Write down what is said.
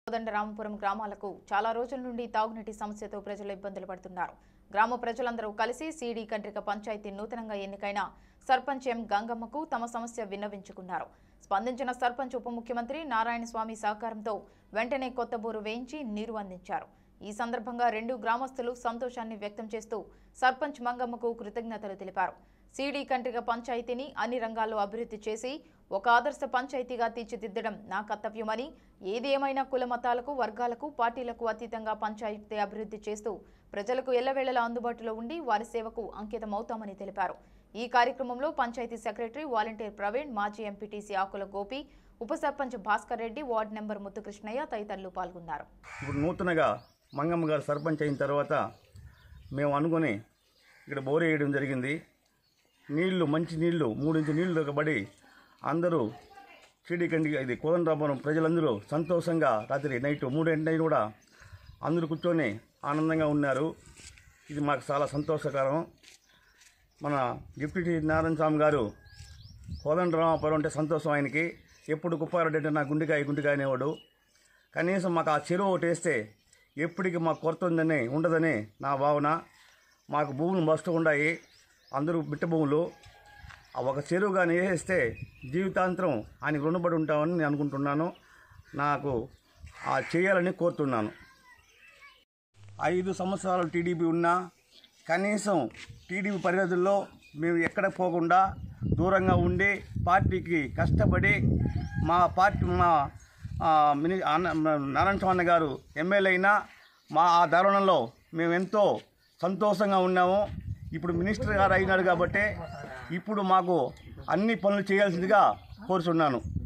కోదండరామపురం గ్రామాలకు చాలా రోజుల నుండి తాగునీటి సమస్యతో ప్రజలు ఇబ్బందులు పడుతున్నారు గ్రామ ప్రజలందరూ కలిసి సీడీ కండ్రిక పంచాయతీ నూతనంగా ఎన్నికైన సర్పంచ్ ఎం గంగమ్మకు తమ సమస్య విన్నవించుకున్నారు స్పందించిన సర్పంచ్ ఉప ముఖ్యమంత్రి నారాయణ స్వామి సహకారంతో వెంటనే కొత్త బోరు వేయించి నీరు అందించారు ఈ సందర్భంగా రెండు గ్రామస్తులు సంతోషాన్ని వ్యక్తం చేస్తూ సర్పంచ్ మంగమ్మకు కృతజ్ఞతలు తెలిపారు సీడీ కంట్రిక పంచాయతీని అన్ని రంగాల్లో అభివృద్ధి చేసి ఒక ఆదర్శ పంచాయతీగా తీర్చిదిద్దడం నా కర్తవ్యమని ఏది ఏమైనా కుల మతాలకు వర్గాలకు పార్టీలకు అతీతంగా పంచాయతీ అభివృద్ధి చేస్తూ ప్రజలకు ఎల్లవేళలా అందుబాటులో ఉండి వారి సేవకు అంకితమవుతామని తెలిపారు ఈ కార్యక్రమంలో పంచాయతీ సెక్రటరీ వాలంటీర్ ప్రవీణ్ మాజీ ఎంపీటీసీ ఆకుల గోపి ఉప సర్పంచ్ భాస్కర్ రెడ్డి వార్డు నెంబర్ ముత్తుకృష్ణయ్య తదితరులు పాల్గొన్నారు ఇప్పుడు నూతనగా మంగమ్మ గారు సర్పంచ్ అయిన తర్వాత మేము అనుకొని ఇక్కడ బోర్ వేయడం జరిగింది నీళ్లు మంచి నీళ్లు మూడించు నీళ్లు దొరకబడి అందరూ చీడికండి ఇది కోదండరాపురం ప్రజలందరూ సంతోషంగా రాత్రి నైట్ మూడింటి కూడా అందరూ కూర్చొని ఆనందంగా ఉన్నారు ఇది మాకు చాలా సంతోషకరం మన డిప్యూటీ నారాయణ స్వామి గారు కోదండరామపురం అంటే సంతోషం ఆయనకి ఎప్పుడు కుప్పారెడ్డి అంటే నా గుండెకాయ గుండెకాయ అనేవాడు కనీసం మాకు ఆ చెరువు ఒకటి వేస్తే ఎప్పటికి మాకు కొరత ఉందని ఉండదని నా భావన మాకు భూములు మస్తు ఉన్నాయి అందరూ బిట్ట భూములు ఆ ఒక చెరువు కానీ వేసేస్తే జీవితాంతరం ఆయనకు రుణపడి ఉంటామని నేను అనుకుంటున్నాను నాకు ఆ చేయాలని కోరుతున్నాను ఐదు సంవత్సరాలు టీడీపీ ఉన్నా కనీసం టీడీపీ పరిధిలో మేము ఎక్కడ పోకుండా దూరంగా ఉండి పార్టీకి కష్టపడి మా పార్టీ మా ఆ, మిని అన్న- నారాయణ స్వామి గారు ఎమ్మెల్యే అయినా మా ఆ దారుణంలో మేము ఎంతో సంతోషంగా ఉన్నాము ఇప్పుడు మినిస్టర్ గారు అయినారు కాబట్టి ఇప్పుడు మాకు అన్ని పనులు చేయాల్సిందిగా కోరుచున్నాను